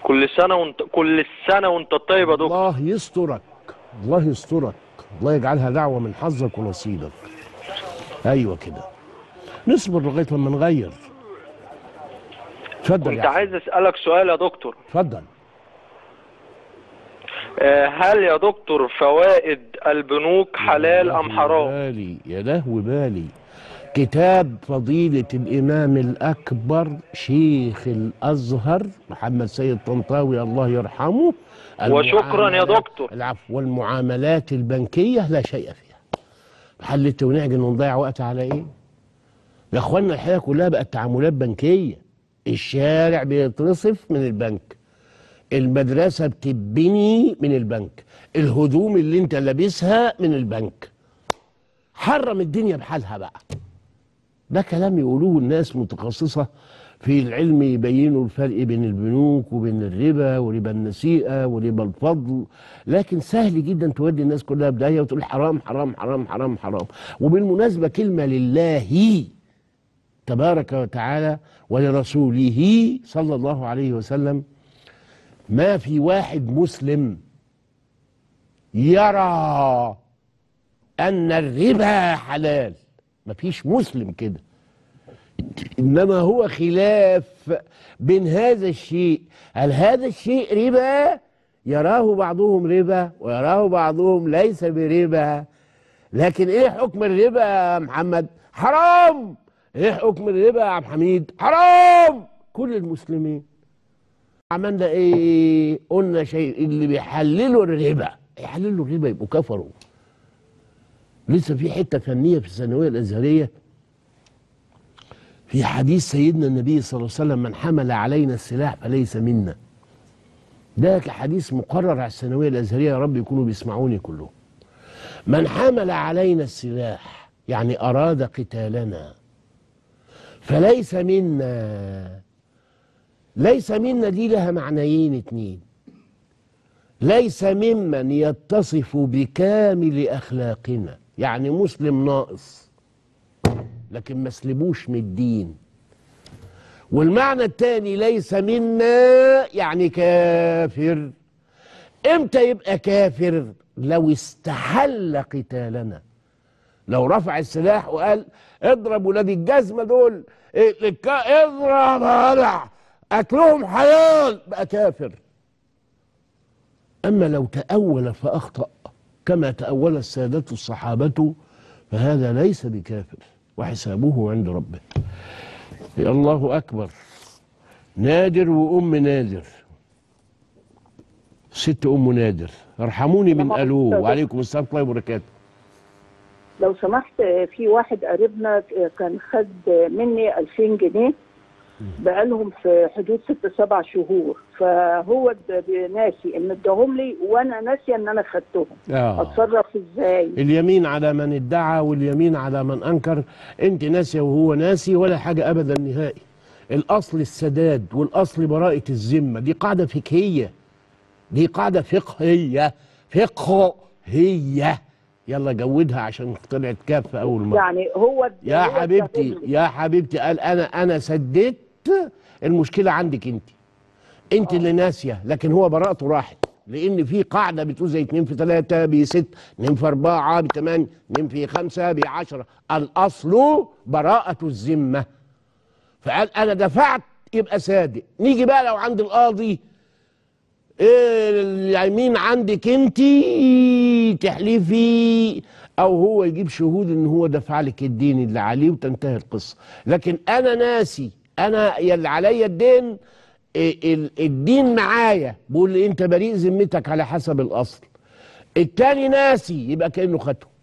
كل سنة وانت كل سنة وانت طيب يا دكتور الله يسترك الله يسترك الله يجعلها دعوة من حظك ونصيبك أيوة كده نصبر لغاية لما نغير اتفضل كنت يا عايز اسألك سؤال يا دكتور اتفضل آه، هل يا دكتور فوائد البنوك حلال ام حرام بالي يا لهو بالي كتاب فضيلة الإمام الأكبر شيخ الأزهر محمد سيد طنطاوي الله يرحمه وشكرا يا المعاملات- دكتور. العفو والمعاملات البنكية لا شيء فيها حلت ونعجن ونضيع وقت على إيه يا إخوانا الحياة كلها بقت تعاملات بنكية الشارع بيتصف من البنك المدرسة بتبني من البنك الهدوم اللي انت لابسها من البنك حرم الدنيا بحالها بقى ده كلام يقولوه الناس متخصصة في العلم يبينوا الفرق بين البنوك وبين الربا وربا النسيئة وربا الفضل لكن سهل جدا تودي الناس كلها بداية وتقول حرام حرام حرام حرام حرام وبالمناسبة كلمة لله تبارك وتعالى ولرسوله صلى الله عليه وسلم ما في واحد مسلم يرى أن الربا حلال ما فيش مسلم كده إنما هو خلاف بين هذا الشيء هل هذا الشيء ربا يراه بعضهم ربا ويراه بعضهم ليس بربا لكن ايه حكم الربا يا محمد حرام ايه حكم الربا يا عم حميد حرام كل المسلمين عملنا ايه قلنا شيء اللي بيحللوا الربا يحللوا الربا يبقوا كفروا لسه في حته فنيه في الثانويه الازهريه في حديث سيدنا النبي صلى الله عليه وسلم من حمل علينا السلاح فليس منا ده حديث مقرر على الثانويه الازهريه يا رب يكونوا بيسمعوني كلهم من حمل علينا السلاح يعني اراد قتالنا فليس منا ليس منا دي لها معنيين اتنين ليس ممن يتصف بكامل اخلاقنا يعني مسلم ناقص لكن ما سلبوش من الدين والمعنى الثاني ليس منا يعني كافر امتى يبقى كافر لو استحل قتالنا لو رفع السلاح وقال اضرب ولاد الجزمه دول إيه، الك- اضرب هلع اكلهم حلال بقى كافر اما لو تاول فاخطا كما تاول الساده الصحابه فهذا ليس بكافر وحسابه عند ربه يا الله اكبر نادر وام نادر ست ام نادر ارحموني من طبعاً. الو وعليكم السلام ورحمه الله وبركاته لو سمحت في واحد قريبنا كان خد مني 2000 جنيه بقالهم في حدود ست سبع شهور فهو د- ناسي ان اداهم لي وانا ناسيه ان انا خدتهم آه. اتصرف ازاي اليمين على من ادعى واليمين على من انكر انت ناسيه وهو ناسي ولا حاجه ابدا نهائي الاصل السداد والاصل براءه الذمه دي قاعده فقهيه دي قاعده فقهيه فقهيه يلا جودها عشان طلعت كاف في اول مره يعني هو يا هو حبيبتي اداهم لي. يا حبيبتي قال انا انا سددت المشكله عندك انت انت اللي ناسيه لكن هو براءته راحت لان في قاعده بتقول زي 2 في 3 ب 6 2 في 4 ب 8 2 في 5 ب 10 الاصل براءه الذمه فقال انا دفعت يبقى صادق نيجي بقى لو عند القاضي ايه اليمين عندك انت تحلفي او هو يجيب شهود ان هو دفع لك الدين اللي عليه وتنتهي القصه لكن انا ناسي انا يلي عليا الدين إيه ال- الدين معايا بقول لي انت بريء ذمتك على حسب الاصل التاني ناسي يبقى كانه خدته